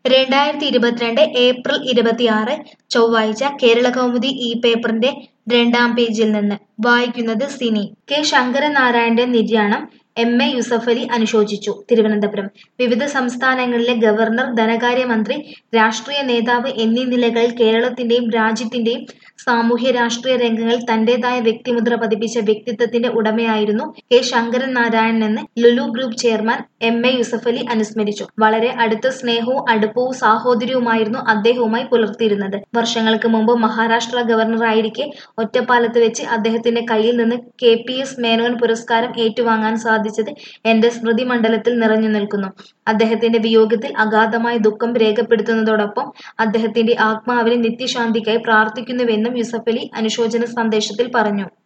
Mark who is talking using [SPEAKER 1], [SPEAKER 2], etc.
[SPEAKER 1] രണ്ടായിരത്തി ഇരുപത്തിരണ്ട് ഏപ്രിൽ ഇരുപത്തിയാറ് ചൊവ്വാഴ്ച കേരള കൗമുദി ഈ പേപ്പറിന്റെ രണ്ടാം പേജിൽ നിന്ന് വായിക്കുന്നത് സിനി കെ ശങ്കരനാരായണന്റെ നിര്യാണം എം എ യൂസഫലി അനുശോചിച്ചു തിരുവനന്തപുരം വിവിധ സംസ്ഥാനങ്ങളിലെ ഗവർണർ ധനകാര്യമന്ത്രി രാഷ്ട്രീയ നേതാവ് എന്നീ നിലകളിൽ കേരളത്തിന്റെയും രാജ്യത്തിന്റെയും സാമൂഹ്യ രാഷ്ട്രീയ രംഗങ്ങളിൽ തന്റേതായ വ്യക്തിമുദ്ര പതിപ്പിച്ച വ്യക്തിത്വത്തിന്റെ ഉടമയായിരുന്നു കെ ശങ്കരൻ നാരായണനെന്ന് Lulu group chairman M A Yusuffali അനുസ്മരിച്ചു വളരെ അടുത്ത സ്നേഹവും അടുപ്പവും സാഹോദര്യവുമായിരുന്നു അദ്ദേഹവുമായി പുലർത്തിയിരുന്നത് വർഷങ്ങൾക്ക് മുമ്പ് മഹാരാഷ്ട്ര ഗവർണറായിരിക്കെ ഒറ്റപ്പാലത്ത് വെച്ച് അദ്ദേഹത്തിന്റെ കയ്യിൽ നിന്ന് കെ പി എസ് മേനോൻ പുരസ്കാരം ഏറ്റുവാങ്ങാൻ സാധിച്ചത് എന്റെ സ്മൃതി മണ്ഡലത്തിൽ നിറഞ്ഞു നിൽക്കുന്നു അദ്ദേഹത്തിന്റെ വിയോഗത്തിൽ അഗാധമായ ദുഃഖം രേഖപ്പെടുത്തുന്നതോടൊപ്പം അദ്ദേഹത്തിന്റെ ആത്മാവിന് നിത്യശാന്തിക്കായി പ്രാർത്ഥിക്കുന്നുവെന്നും യൂസഫലി അനുശോചന സന്ദേശത്തിൽ പറഞ്ഞു